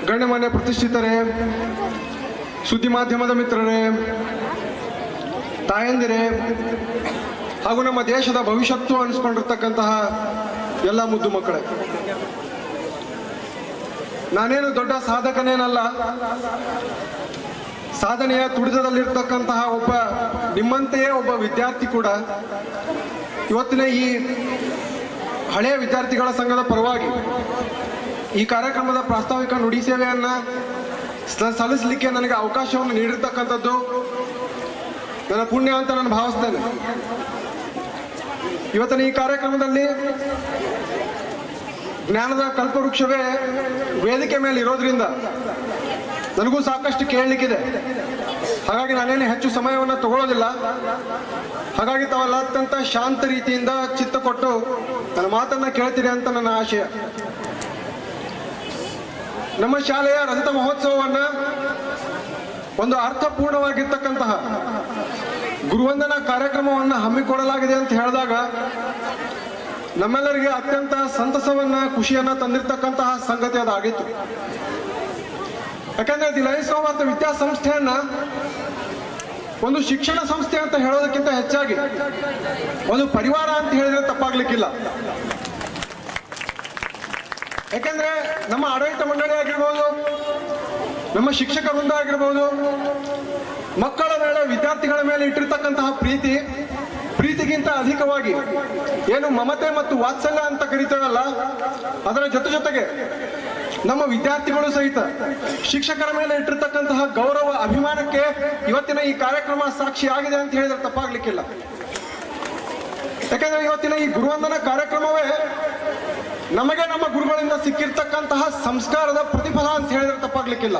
ಗಣ್ಯಮಾನ್ಯ ಪ್ರತಿಷ್ಠಿತರೇ ಸುದ್ದಿ ಮಾಧ್ಯಮದ ಮಿತ್ರರೇ ತಾಯಂದಿರೇ ಹಾಗೂ ನಮ್ಮ ದೇಶದ ಭವಿಷ್ಯತ್ತು ಅನಿಸ್ಕೊಂಡಿರ್ತಕ್ಕಂತಹ ಎಲ್ಲ ಮುದ್ದು ಮಕ್ಕಳೇ ನಾನೇನು ದೊಡ್ಡ ಸಾಧಕನೇನಲ್ಲ ಸಾಧನೆಯ ತುಡಿತದಲ್ಲಿರ್ತಕ್ಕಂತಹ ಒಬ್ಬ ನಿಮ್ಮಂತೆಯೇ ಒಬ್ಬ ವಿದ್ಯಾರ್ಥಿ ಕೂಡ ಇವತ್ತಿನ ಈ ಹಳೆಯ ವಿದ್ಯಾರ್ಥಿಗಳ ಸಂಘದ ಪರವಾಗಿ ಈ ಕಾರ್ಯಕ್ರಮದ ಪ್ರಾಸ್ತಾವಿಕ ನುಡಿ ಸೇವೆಯನ್ನ ಸ- ಸಲ್ಲಿಸಲಿಕ್ಕೆ ನನಗೆ ಅವಕಾಶವನ್ನು ನೀಡಿರ್ತಕ್ಕಂಥದ್ದು ನನ್ನ ಪುಣ್ಯ ಅಂತ ನಾನು ಭಾವಿಸ್ತೇನೆ ಇವತ್ತಿನ ಈ ಕಾರ್ಯಕ್ರಮದಲ್ಲಿ ಜ್ಞಾನದ ಕಲ್ಪವೃಕ್ಷವೇ ವೇದಿಕೆ ಮೇಲೆ ಇರೋದ್ರಿಂದ ನನಗೂ ಸಾಕಷ್ಟು ಕೇಳಲಿಕ್ಕಿದೆ ಹಾಗಾಗಿ ನಾನೇನು ಹೆಚ್ಚು ಸಮಯವನ್ನು ತಗೊಳ್ಳೋದಿಲ್ಲ ಹಾಗಾಗಿ ತಾವೆಲ್ಲ ಅತ್ಯಂತ ಶಾಂತ ರೀತಿಯಿಂದ ಚಿತ್ತ ಕೊಟ್ಟು ನನ್ನ ಮಾತನ್ನ ಕೇಳ್ತೀರಿ ಅಂತ ನನ್ನ ಆಶಯ ನಮ್ಮ ಶಾಲೆಯ ರಜತ ಮಹೋತ್ಸವವನ್ನ ಒಂದು ಅರ್ಥಪೂರ್ಣವಾಗಿರ್ತಕ್ಕಂತಹ ಗುರುವಂದನಾ ಕಾರ್ಯಕ್ರಮವನ್ನ ಹಮ್ಮಿಕೊಳ್ಳಲಾಗಿದೆ ಅಂತ ಹೇಳಿದಾಗ ನಮ್ಮೆಲ್ಲರಿಗೆ ಅತ್ಯಂತ ಸಂತಸವನ್ನ ಖುಷಿಯನ್ನ ತಂದಿರತಕ್ಕಂತಹ ಸಂಗತಿ ಅದಾಗಿತ್ತು ಯಾಕಂದ್ರೆ ದಿ ಲಯನ್ಸ್ ಭಾರತ ವಿದ್ಯಾಸಂಸ್ಥೆಯನ್ನ ಒಂದು ಶಿಕ್ಷಣ ಸಂಸ್ಥೆ ಅಂತ ಹೇಳೋದಕ್ಕಿಂತ ಹೆಚ್ಚಾಗಿ ಒಂದು ಪರಿವಾರ ಅಂತ ಹೇಳಿದ್ರೆ ತಪ್ಪಾಗ್ಲಿಕ್ಕಿಲ್ಲ ಯಾಕಂದ್ರೆ ನಮ್ಮ ಆಡಳಿತ ಮಂಡಳಿ ಆಗಿರ್ಬೋದು ನಮ್ಮ ಶಿಕ್ಷಕ ವೃಂದ ಆಗಿರ್ಬೋದು ಮಕ್ಕಳ ಮೇಲೆ ವಿದ್ಯಾರ್ಥಿಗಳ ಮೇಲೆ ಇಟ್ಟಿರ್ತಕ್ಕಂತಹ ಪ್ರೀತಿ ಪ್ರೀತಿಗಿಂತ ಅಧಿಕವಾಗಿ ಏನು ಮಮತೆ ಮತ್ತು ವಾತ್ಸಲ್ಯ ಅಂತ ಕರಿತೇವಲ್ಲ ಅದರ ಜೊತೆ ಜೊತೆಗೆ ನಮ್ಮ ವಿದ್ಯಾರ್ಥಿಗಳು ಸಹಿತ ಶಿಕ್ಷಕರ ಮೇಲೆ ಇಟ್ಟಿರ್ತಕ್ಕಂತಹ ಗೌರವ ಅಭಿಮಾನಕ್ಕೆ ಇವತ್ತಿನ ಈ ಕಾರ್ಯಕ್ರಮ ಸಾಕ್ಷಿಯಾಗಿದೆ ಅಂತ ಹೇಳಿದ್ರೆ ತಪ್ಪಾಗ್ಲಿಕ್ಕಿಲ್ಲ ಯಾಕಂದ್ರೆ ಇವತ್ತಿನ ಈ ಗುರುವಂದನ ಕಾರ್ಯಕ್ರಮವೇ ನಮಗೆ ನಮ್ಮ ಗುರುಗಳಿಂದ ಸಿಕ್ಕಿರ್ತಕ್ಕಂತಹ ಸಂಸ್ಕಾರದ ಪ್ರತಿಫಲ ಅಂತ ಹೇಳಿದ್ರೆ ತಪ್ಪಾಗ್ಲಿಕ್ಕಿಲ್ಲ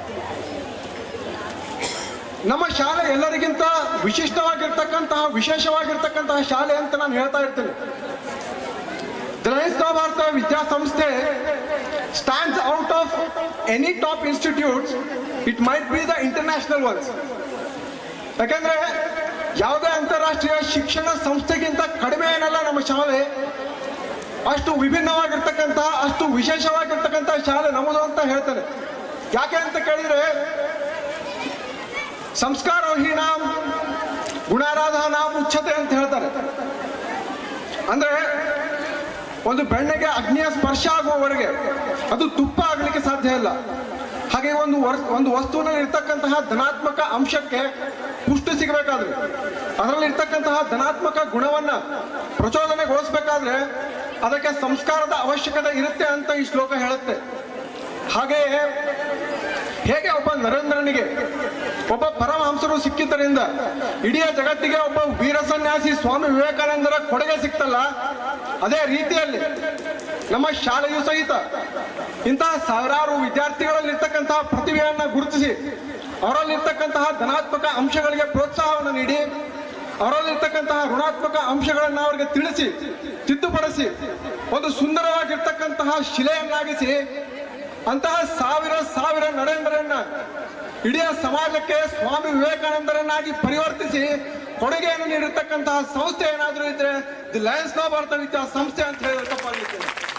ನಮ್ಮ ಶಾಲೆ ಎಲ್ಲರಿಗಿಂತ ವಿಶಿಷ್ಟವಾಗಿರ್ತಕ್ಕಂತಹ ವಿಶೇಷವಾಗಿರ್ತಕ್ಕಂತಹ ಶಾಲೆ ಅಂತ ನಾನು ಹೇಳ್ತಾ ಇರ್ತೇನೆ ದ್ರೈಸ್ತ ಭಾರತ ವಿದ್ಯಾಸಂಸ್ಥೆ stands out of any top institutes it might be the international ones ಯಾಕಂದ್ರೆ ಯಾವುದೇ ಅಂತಾರಾಷ್ಟ್ರೀಯ ಶಿಕ್ಷಣ ಸಂಸ್ಥೆಗಿಂತ ಕಡಿಮೆ ಏನಲ್ಲ ನಮ್ಮ ಶಾಲೆ ಅಷ್ಟು ವಿಭಿನ್ನವಾಗಿರ್ತಕ್ಕಂತಹ ಅಷ್ಟು ವಿಶೇಷವಾಗಿರ್ತಕ್ಕಂತಹ ಶಾಲೆ ನಮ್ಮದು ಅಂತ ಹೇಳ್ತೇನೆ ಯಾಕೆ ಅಂತ ಕೇಳಿದ್ರೆ ಸಂಸ್ಕಾರಹೀನ ಗುಣಾರಾಧನ ಉಚ್ಛತೆ ಅಂತ ಹೇಳ್ತಾರೆ ಅಂದ್ರೆ ಒಂದು ಬೆಣ್ಣೆಗೆ ಅಗ್ನಿಯ ಸ್ಪರ್ಶ ಆಗುವವರೆಗೆ ಅದು ತುಪ್ಪ ಆಗ್ಲಿಕ್ಕೆ ಸಾಧ್ಯ ಇಲ್ಲ ಹಾಗೆ ಒಂದು ವರ್- ಒಂದು ವಸ್ತುವಿನಲ್ಲಿ ಇರ್ತಕ್ಕಂತಹ ಧನಾತ್ಮಕ ಅಂಶಕ್ಕೆ ಪುಷ್ಟಿ ಸಿಗಬೇಕಾದ್ರೆ ಅದರಲ್ಲಿ ಇರ್ತಕ್ಕಂತಹ ಧನಾತ್ಮಕ ಗುಣವನ್ನ ಪ್ರಚೋದನೆಗೊಳಿಸ್ಬೇಕಾದ್ರೆ ಅದಕ್ಕೆ ಸಂಸ್ಕಾರದ ಅವಶ್ಯಕತೆ ಇರುತ್ತೆ ಅಂತ ಈ ಶ್ಲೋಕ ಹೇಳುತ್ತೆ ಹಾಗೆಯೇ ಹೇಗೆ ಒಬ್ಬ ನರೇಂದ್ರನಿಗೆ ಒಬ್ಬ ಪರಮಹಂಸರು ಸಿಕ್ಕಿದ್ದರಿಂದ ಇಡೀ ಜಗತ್ತಿಗೆ ಒಬ್ಬ ವೀರ ಸನ್ಯಾಸಿ ಸ್ವಾಮಿ ವಿವೇಕಾನಂದರ ಕೊಡುಗೆ ಸಿಕ್ತಲ್ಲ ಅದೇ ರೀತಿಯಲ್ಲಿ ನಮ್ಮ ಶಾಲೆಯು ಸಹಿತ ಇಂತಹ ಸಾವಿರಾರು ವಿದ್ಯಾರ್ಥಿಗಳಲ್ಲಿರ್ತಕ್ಕಂತಹ ಪ್ರತಿಭೆಯನ್ನ ಗುರುತಿಸಿ ಅವರಲ್ಲಿರ್ತಕ್ಕಂತಹ ಧನಾತ್ಮಕ ಅಂಶಗಳಿಗೆ ಪ್ರೋತ್ಸಾಹವನ್ನು ನೀಡಿ ಅವರಲ್ಲಿರ್ತಕ್ಕಂತಹ ಋಣಾತ್ಮಕ ಅಂಶಗಳನ್ನ ಅವರಿಗೆ ತಿಳಿಸಿ ತಿದ್ದುಪಡಿಸಿ ಒಂದು ಸುಂದರವಾಗಿರ್ತಕ್ಕಂತಹ ಶಿಲೆಯನ್ನಾಗಿಸಿ ಅಂತಹ ಸಾವಿರ ಸಾವಿರ ನರೇಂದ್ರನ್ನ ಇಡೀ ಸಮಾಜಕ್ಕೆ ಸ್ವಾಮಿ ವಿವೇಕಾನಂದರನ್ನಾಗಿ ಪರಿವರ್ತಿಸಿ ಕೊಡುಗೆಯನ್ನು ನೀಡಿರ್ತಕ್ಕಂತಹ ಸಂಸ್ಥೆ ಏನಾದರೂ ಇದ್ರೆ ದಿ ಲಯನ್ಸ್ ನೋ ಭಾರತ ವಿದ್ಯಾ ಸಂಸ್ಥೆ ಅಂತ ಹೇಳಿದ್ರೆ ತಪ್ಪಾಗಲಿಕ್ಕೆ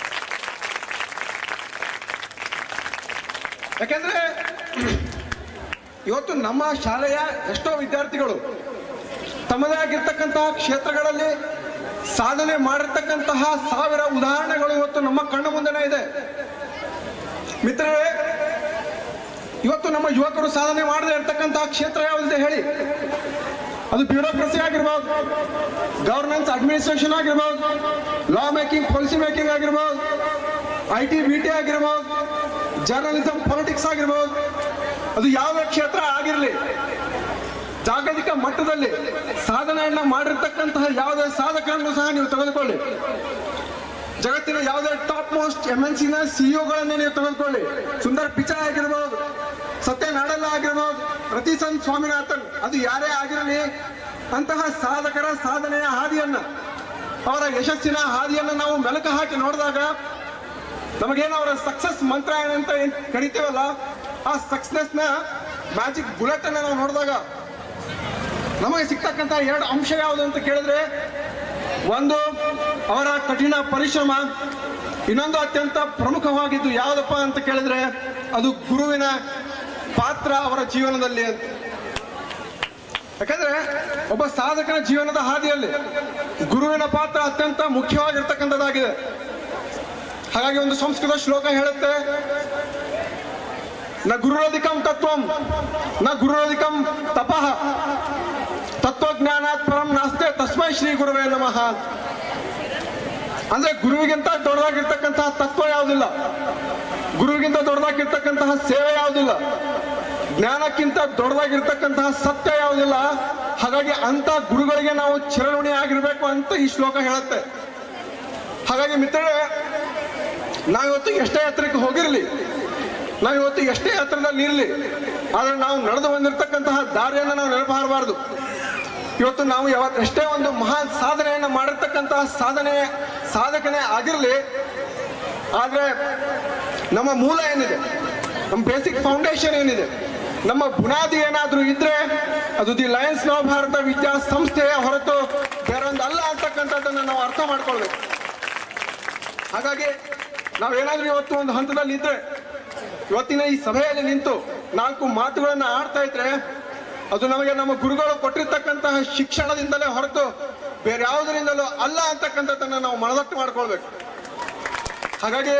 ಯಾಕೆಂದ್ರೆ ಇವತ್ತು ನಮ್ಮ ಶಾಲೆಯ ಎಷ್ಟೋ ವಿದ್ಯಾರ್ಥಿಗಳು ತಮ್ಮದೇ ಆಗಿರ್ತಕ್ಕಂತಹ ಕ್ಷೇತ್ರಗಳಲ್ಲಿ ಸಾಧನೆ ಮಾಡಿರ್ತಕ್ಕಂತಹ ಸಾವಿರ ಉದಾಹರಣೆಗಳು ಇವತ್ತು ನಮ್ಮ ಕಣ್ಣು ಮುಂದೆನೇ ಇದೆ ಮಿತ್ರರೇ ಇವತ್ತು ನಮ್ಮ ಯುವಕರು ಸಾಧನೆ ಮಾಡದೇ ಇರತಕ್ಕಂತಹ ಕ್ಷೇತ್ರ ಯಾವುದಿದೆ ಹೇಳಿ ಅದು ಬ್ಯೂರೋಕ್ರಸಿ ಆಗಿರ್ಬೋದು ಗವರ್ನೆನ್ಸ್ ಅಡ್ಮಿನಿಸ್ಟ್ರೇಷನ್ ಆಗಿರ್ಬೋದು ಲಾ ಮೇಕಿಂಗ್ ಪಾಲಿಸಿ ಮೇಕಿಂಗ್ ಆಗಿರ್ಬೋದು ಐ ಟಿ ಬಿ ಟಿ ಆಗಿರ್ಬೋದು ಜರ್ನಲಿಸಂ ಪೊಲಿಟಿಕ್ಸ್ ಆಗಿರ್ಬೋದು ಅದು ಯಾವ ಕ್ಷೇತ್ರ ಆಗಿರಲಿ ಜಾಗತಿಕ ಮಟ್ಟದಲ್ಲಿ ಸಾಧನೆಯನ್ನ ಮಾಡಿರ್ತಕ್ಕಂತಹ ಯಾವುದೇ ಸಾಧಕರನ್ನು ಸಹ ನೀವು ತೆಗೆದುಕೊಳ್ಳಿ ಜಗತ್ತಿನ ಯಾವುದೇ ಟಾಪ್ ಮೋಸ್ಟ್ ಎಂ ಎನ್ ಸಿನ ಸಿಇಒಗಳನ್ನೇ ನೀವು ತೆಗೆದುಕೊಳ್ಳಿ ಸುಂದರ್ ಪಿಚಾಯ್ ಆಗಿರ್ಬೋದು ಸತ್ಯ ನಾಡೆಲ್ಲ ಆಗಿರ್ಬೋದು ರತಿಸನ್ ಸ್ವಾಮಿನಾಥನ್ ಅದು ಯಾರೇ ಆಗಿರಲಿ ಅಂತಹ ಸಾಧಕರ ಸಾಧನೆಯ ಹಾದಿಯನ್ನ ಅವರ ಯಶಸ್ಸಿನ ಹಾದಿಯನ್ನ ನಾವು ಮೆಲುಕು ಹಾಕಿ ನೋಡಿದಾಗ ನಮಗೇನು ಅವರ ಸಕ್ಸಸ್ ಮಂತ್ರ ಏನಂತ ಏನ್ ಕರಿತೀವಲ್ಲ ಆ ಸಕ್ಸಸ್ನೆಸ್ ನ ಮ್ಯಾಜಿಕ್ ಬುಲೆಟ್ ಅನ್ನ ನಾವು ನೋಡಿದಾಗ ನಮಗೆ ಸಿಗ್ತಕ್ಕಂತ ಎರಡು ಅಂಶ ಯಾವುದು ಅಂತ ಕೇಳಿದ್ರೆ ಒಂದು ಅವರ ಕಠಿಣ ಪರಿಶ್ರಮ ಇನ್ನೊಂದು ಅತ್ಯಂತ ಪ್ರಮುಖವಾಗಿದ್ದು ಯಾವುದಪ್ಪ ಅಂತ ಕೇಳಿದ್ರೆ ಅದು ಗುರುವಿನ ಪಾತ್ರ ಅವರ ಜೀವನದಲ್ಲಿ ಅಂತ ಯಾಕಂದ್ರೆ ಒಬ್ಬ ಸಾಧಕನ ಜೀವನದ ಹಾದಿಯಲ್ಲಿ ಗುರುವಿನ ಪಾತ್ರ ಅತ್ಯಂತ ಮುಖ್ಯವಾಗಿರ್ತಕ್ಕಂಥದ್ದಾಗಿದೆ ಹಾಗಾಗಿ ಒಂದು ಸಂಸ್ಕೃತ ಶ್ಲೋಕ ಹೇಳುತ್ತೆ ನ ಗುರುರಧಿಕಂ ತತ್ವಂ ನ ಗುರುರಧಿಕಂ ತಪಃ ತತ್ವಜ್ಞಾನಾತ್ ಪರಂ ನಾಸ್ತೆ ತಸ್ಮೈ ಶ್ರೀ ಗುರುವೇ ನಮಃ ಅಂತ. ಅಂದ್ರೆ ಗುರುವಿಗಿಂತ ದೊಡ್ಡದಾಗಿರ್ತಕ್ಕಂತಹ ತತ್ವ ಯಾವುದಿಲ್ಲ ಗುರುವಿಗಿಂತ ದೊಡ್ಡದಾಗಿರ್ತಕ್ಕಂತಹ ಸೇವೆ ಯಾವುದಿಲ್ಲ ಜ್ಞಾನಕ್ಕಿಂತ ದೊಡ್ಡದಾಗಿರ್ತಕ್ಕಂತಹ ಸತ್ಯ ಯಾವುದಿಲ್ಲ ಹಾಗಾಗಿ ಅಂತ ಗುರುಗಳಿಗೆ ನಾವು ಚಿರಋಣಿ ಆಗಿರ್ಬೇಕು ಅಂತ ಈ ಶ್ಲೋಕ ಹೇಳುತ್ತೆ ಹಾಗಾಗಿ ಮಿತ್ರರೇ ನಾವಿವತ್ತು ಎಷ್ಟೇ ಎತ್ತರಕ್ಕೆ ಹೋಗಿರಲಿ ನಾವಿವತ್ತು ಎಷ್ಟೇ ಎತ್ತರದಲ್ಲಿ ಇರಲಿ ಆದ್ರೆ ನಾವು ನಡೆದು ಬಂದಿರತಕ್ಕಂತಹ ದಾರಿಯನ್ನು ನಾವು ನೆನಪಾರಬಾರದು ಇವತ್ತು ನಾವು ಯಾವತ್ತು ಎಷ್ಟೇ ಒಂದು ಮಹಾನ್ ಸಾಧನೆಯನ್ನು ಮಾಡಿರ್ತಕ್ಕಂತಹ ಸಾಧನೆ ಸಾಧಕನೇ ಆಗಿರಲಿ ಆದ್ರೆ ನಮ್ಮ ಮೂಲ ಏನಿದೆ ನಮ್ಮ ಬೇಸಿಕ್ ಫೌಂಡೇಶನ್ ಏನಿದೆ ನಮ್ಮ ಬುನಾದಿ ಏನಾದ್ರೂ ಇದ್ರೆ ಅದು ದಿ ಲಯನ್ಸ್ ನವಭಾರತ ವಿದ್ಯಾ ಸಂಸ್ಥೆಯ ಹೊರತು ಬೇರೊಂದು ಅಲ್ಲ ಅಂತಕ್ಕಂಥದ್ದನ್ನು ನಾವು ಅರ್ಥ ಮಾಡ್ಕೊಳ್ಬೇಕು ಹಾಗಾಗಿ ನಾವೇನಾದ್ರೂ ಇವತ್ತು ಒಂದು ಹಂತದಲ್ಲಿ ಇದ್ರೆ ಇವತ್ತಿನ ಈ ಸಭೆಯಲ್ಲಿ ನಿಂತು ನಾಲ್ಕು ಮಾತುಗಳನ್ನ ಆಡ್ತಾ ಇದ್ರೆ ಅದು ನಮಗೆ ನಮ್ಮ ಗುರುಗಳು ಕೊಟ್ಟಿರ್ತಕ್ಕಂತಹ ಶಿಕ್ಷಣದಿಂದಲೇ ಹೊರತು ಬೇರೆ ಯಾವುದರಿಂದಲೂ ಅಲ್ಲ ಅಂತಕ್ಕಂಥದ್ದನ್ನ ನಾವು ಮನದಟ್ಟು ಮಾಡ್ಕೊಳ್ಬೇಕು ಹಾಗಾಗಿ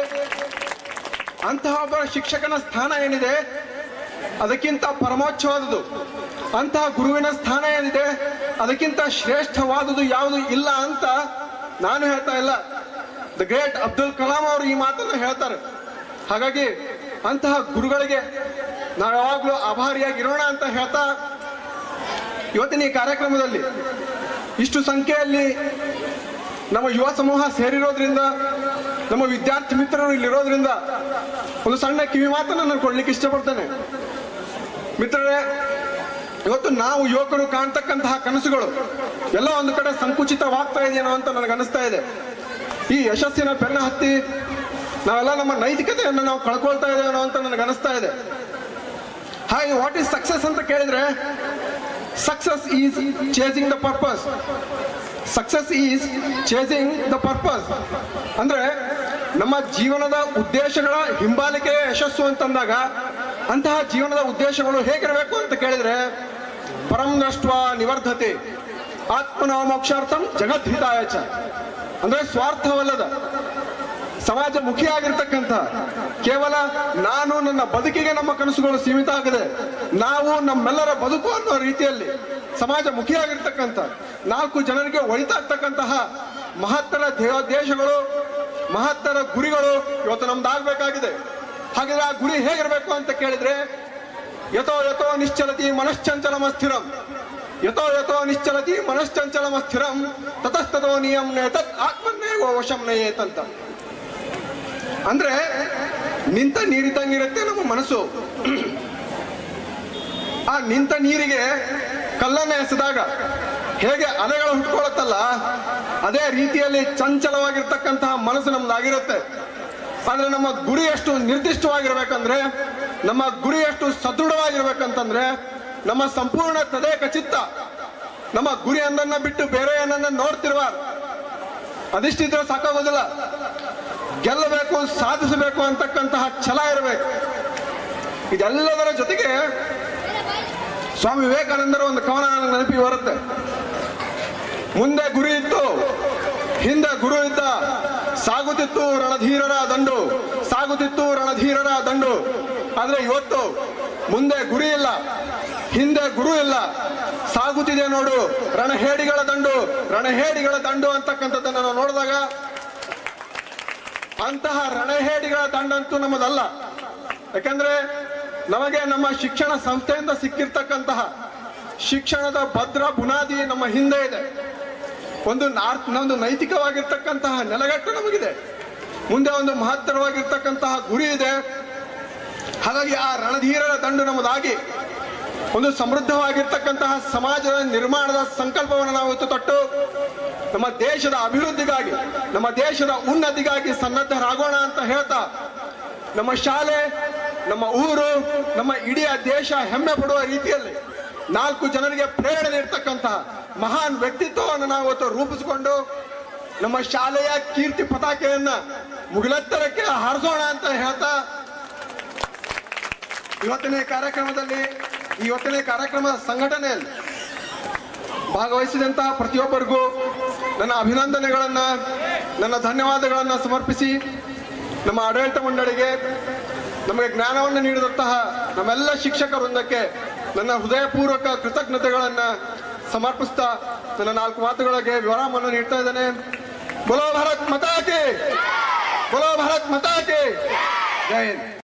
ಅಂತಹ ಒಬ್ಬ ಶಿಕ್ಷಕನ ಸ್ಥಾನ ಏನಿದೆ ಅದಕ್ಕಿಂತ ಪರಮೋಚ್ಛವಾದುದು ಅಂತಹ ಗುರುವಿನ ಸ್ಥಾನ ಏನಿದೆ ಅದಕ್ಕಿಂತ ಶ್ರೇಷ್ಠವಾದುದು ಯಾವುದು ಇಲ್ಲ ಅಂತ ನಾನು ಹೇಳ್ತಾ ಇಲ್ಲ ದ ಗ್ರೇಟ್ ಅಬ್ದುಲ್ ಕಲಾಂ ಅವರು ಈ ಮಾತನ್ನು ಹೇಳ್ತಾರೆ ಹಾಗಾಗಿ ಅಂತಹ ಗುರುಗಳಿಗೆ ನಾವು ಯಾವಾಗಲೂ ಆಭಾರಿಯಾಗಿರೋಣ ಅಂತ ಹೇಳ್ತಾ ಇವತ್ತಿನ ಈ ಕಾರ್ಯಕ್ರಮದಲ್ಲಿ ಇಷ್ಟು ಸಂಖ್ಯೆಯಲ್ಲಿ ನಮ್ಮ ಯುವ ಸಮೂಹ ಸೇರಿರೋದ್ರಿಂದ ನಮ್ಮ ವಿದ್ಯಾರ್ಥಿ ಮಿತ್ರರು ಇಲ್ಲಿರೋದ್ರಿಂದ ಒಂದು ಸಣ್ಣ ಕಿವಿ ಮಾತನ್ನು ನಾನು ಕೊಡ್ಲಿಕ್ಕೆ ಇಷ್ಟಪಡ್ತೇನೆ ಮಿತ್ರರೇ ಇವತ್ತು ನಾವು ಯುವಕರು ಕಾಣ್ತಕ್ಕಂತಹ ಕನಸುಗಳು ಎಲ್ಲ ಒಂದು ಕಡೆ ಸಂಕುಚಿತವಾಗ್ತಾ ಇದೆಯೇನೋ ಅಂತ ನನಗೆ ಅನಿಸ್ತಾ ಇದೆ ಈ ಯಶಸ್ಸಿನ ಬೆನ್ನ ಹತ್ತಿ ನಾವೆಲ್ಲ ನಮ್ಮ ನೈತಿಕತೆಯನ್ನು ನಾವು ಕಳ್ಕೊಳ್ತಾ ಇದ್ದೇವೇನೋ ಅಂತ ನನಗೆ ಅನಿಸ್ತಾ ಇದೆ ಹಾಗೆ ವಾಟ್ ಈಸ್ ಸಕ್ಸಸ್ ಅಂತ ಕೇಳಿದ್ರೆ success is chasing the purpose success is chasing the purpose ಅಂದ್ರೆ ನಮ್ಮ ಜೀವನದ ಉದ್ದೇಶಗಳ ಹಿಂಬಾಲಿಕೆ ಯಶಸ್ಸು ಅಂತಂದಾಗ ಅಂತಹ ಜೀವನದ ಉದ್ದೇಶಗಳು ಹೇಗಿರಬೇಕು ಅಂತ ಕೇಳಿದ್ರೆ ಪರಂ ನಷ್ಟ ನಿವರ್ಧತೆ ಆತ್ಮನ ಮೋಕ್ಷಾರ್ಥಂ ಜಗದ್ಹಿತಾಯ ಚ ಅಂದ್ರೆ ಸ್ವಾರ್ಥವಲ್ಲದ ಸಮಾಜ ಮುಖಿಯಾಗಿರ್ತಕ್ಕಂಥ ಕೇವಲ ನಾನು ನನ್ನ ಬದುಕಿಗೆ ನಮ್ಮ ಕನಸುಗಳು ಸೀಮಿತ ಆಗಿದೆ ನಾವು ನಮ್ಮೆಲ್ಲರ ಬದುಕು ಅನ್ನೋ ರೀತಿಯಲ್ಲಿ ಸಮಾಜ ಮುಖಿಯಾಗಿರ್ತಕ್ಕಂಥ ನಾಲ್ಕು ಜನರಿಗೆ ಒಳಿತಾಗ್ತಕ್ಕಂತಹ ಮಹತ್ತರ ದೇಶಗಳು ಮಹತ್ತರ ಗುರಿಗಳು ಇವತ್ತು ನಮ್ದಾಗಬೇಕಾಗಿದೆ ಹಾಗಾದ್ರೆ ಆ ಗುರಿ ಹೇಗಿರಬೇಕು ಅಂತ ಕೇಳಿದ್ರೆ ಯಥೋ ಯಥೋ ನಿಶ್ಚಲತಿ ಮನಶ್ಚಂಚಲಮ ಸ್ಥಿರಂ ಯಥೋ ಯಥೋ ನಿಶ್ಚಲತಿ ಮನಶ್ಚಂಚಲಮ ಸ್ಥಿರಂ ತತಸ್ತತೋ ನಿಯಂ ತತ್ ಆತ್ಮನ್ನೇವ ವಶಂ ನಯೇತಂತ ಅಂದ್ರೆ ನಿಂತ ನೀರಿದ್ದಂಗಿರುತ್ತೆ ನಮ್ಮ ಮನಸ್ಸು ಆ ನಿಂತ ನೀರಿಗೆ ಕಲ್ಲನ್ನ ಎಸೆದಾಗ ಹೇಗೆ ಅಲೆಗಳು ಹುಟ್ಕೊಳತ್ತಲ್ಲ ಅದೇ ರೀತಿಯಲ್ಲಿ ಚಂಚಲವಾಗಿರ್ತಕ್ಕಂತಹ ಮನಸ್ಸು ನಮ್ದಾಗಿರುತ್ತೆ ಆದ್ರೆ ನಮ್ಮ ಗುರಿ ಎಷ್ಟು ನಿರ್ದಿಷ್ಟವಾಗಿರ್ಬೇಕಂದ್ರೆ ನಮ್ಮ ಗುರಿ ಎಷ್ಟು ಸದೃಢವಾಗಿರ್ಬೇಕಂತಂದ್ರೆ ನಮ್ಮ ಸಂಪೂರ್ಣ ತದೇಕ ಚಿತ್ತ ನಮ್ಮ ಗುರಿ ಅಂದನ್ನ ಬಿಟ್ಟು ಬೇರೆ ಏನನ್ನ ನೋಡ್ತಿರುವ ಅದಿಷ್ಟಿದ್ರೆ ಸಾಕಾಗೋದಿಲ್ಲ ಗೆಲ್ಲಬೇಕು ಸಾಧಿಸಬೇಕು ಅಂತಕ್ಕಂತಹ ಛಲ ಇರಬೇಕು ಇದೆಲ್ಲದರ ಜೊತೆಗೆ ಸ್ವಾಮಿ ವಿವೇಕಾನಂದರ ಒಂದು ಕವನ ನನಗೆ ನೆನಪಿಗೆ ಬರುತ್ತೆ ಮುಂದೆ ಗುರಿ ಇತ್ತು ಹಿಂದೆ ಗುರು ಇದ್ದ ಸಾಗುತ್ತಿತ್ತು ರಣಧೀರರ ದಂಡು ಸಾಗುತ್ತಿತ್ತು ರಣಧೀರರ ದಂಡು ಆದ್ರೆ ಇವತ್ತು ಮುಂದೆ ಗುರಿ ಇಲ್ಲ ಹಿಂದೆ ಗುರು ಇಲ್ಲ ಸಾಗುತ್ತಿದೆ ನೋಡು ರಣಹೇಡಿಗಳ ದಂಡು ರಣಹೇಡಿಗಳ ದಂಡು ಅಂತಕ್ಕಂಥದ್ದನ್ನ ನಾವು ನೋಡಿದಾಗ ಅಂತಹ ರಣಹೇಡಿಗಳ ದಂಡಂತೂ ನಮ್ಮದಲ್ಲ ಯಾಕಂದ್ರೆ ನಮಗೆ ನಮ್ಮ ಶಿಕ್ಷಣ ಸಂಸ್ಥೆಯಿಂದ ಸಿಕ್ಕಿರ್ತಕ್ಕಂತಹ ಶಿಕ್ಷಣದ ಭದ್ರ ಬುನಾದಿ ನಮ್ಮ ಹಿಂದೆ ಇದೆ ಒಂದು ನಾರ್ತ್ ಒಂದು ನೈತಿಕವಾಗಿರ್ತಕ್ಕಂತಹ ನೆಲಗಟ್ಟು ನಮಗಿದೆ ಮುಂದೆ ಒಂದು ಮಹತ್ತರವಾಗಿರ್ತಕ್ಕಂತಹ ಗುರಿ ಇದೆ ಹಾಗಾಗಿ ಆ ರಣಧೀರರ ದಂಡು ನಮ್ಮದಾಗಿ ಒಂದು ಸಮೃದ್ಧವಾಗಿರ್ತಕ್ಕಂತಹ ಸಮಾಜದ ನಿರ್ಮಾಣದ ಸಂಕಲ್ಪವನ್ನು ನಾವು ಇವತ್ತು ತೊಟ್ಟು ನಮ್ಮ ದೇಶದ ಅಭಿವೃದ್ಧಿಗಾಗಿ ನಮ್ಮ ದೇಶದ ಉನ್ನತಿಗಾಗಿ ಸನ್ನದ್ಧರಾಗೋಣ ಅಂತ ಹೇಳ್ತಾ ನಮ್ಮ ಶಾಲೆ ನಮ್ಮ ಊರು ನಮ್ಮ ಇಡೀ ದೇಶ ಹೆಮ್ಮೆ ಪಡುವ ರೀತಿಯಲ್ಲಿ ನಾಲ್ಕು ಜನರಿಗೆ ಪ್ರೇರಣೆ ನೀಡ್ತಕ್ಕಂತಹ ಮಹಾನ್ ವ್ಯಕ್ತಿತ್ವವನ್ನು ನಾವು ಇವತ್ತು ರೂಪಿಸಿಕೊಂಡು ನಮ್ಮ ಶಾಲೆಯ ಕೀರ್ತಿ ಪತಾಕೆಯನ್ನ ಮುಗಿಲೆತ್ತರಕ್ಕೆ ಹಾರಿಸೋಣ ಅಂತ ಹೇಳ್ತಾ ಇವತ್ತಿನ ಈ ಕಾರ್ಯಕ್ರಮದಲ್ಲಿ ಇವತ್ತಿನ ಈ ಕಾರ್ಯಕ್ರಮದ ಸಂಘಟನೆಯಲ್ಲಿ ಭಾಗವಹಿಸಿದಂತಹ ಪ್ರತಿಯೊಬ್ಬರಿಗೂ ನನ್ನ ಅಭಿನಂದನೆಗಳನ್ನ ನನ್ನ ಧನ್ಯವಾದಗಳನ್ನ ಸಮರ್ಪಿಸಿ ನಮ್ಮ ಆಡಳಿತ ಮಂಡಳಿಗೆ ನಮಗೆ ಜ್ಞಾನವನ್ನು ನೀಡಿದಂತಹ ನಮ್ಮೆಲ್ಲ ಶಿಕ್ಷಕ ವೃಂದಕ್ಕೆ ನನ್ನ ಹೃದಯಪೂರ್ವಕ ಕೃತಜ್ಞತೆಗಳನ್ನ ಸಮರ್ಪಿಸ್ತಾ ನನ್ನ ನಾಲ್ಕು ಮಾತುಗಳಿಗೆ ವಿರಾಮವನ್ನು ನೀಡ್ತಾ ಇದ್ದೇನೆ ಬೋಲೋ ಭಾರತ್ ಮತಾಕೆ ಬೋಲೋ ಭಾರತ್ ಮತಾಕೆ ಜೈ ಹಿಂದ್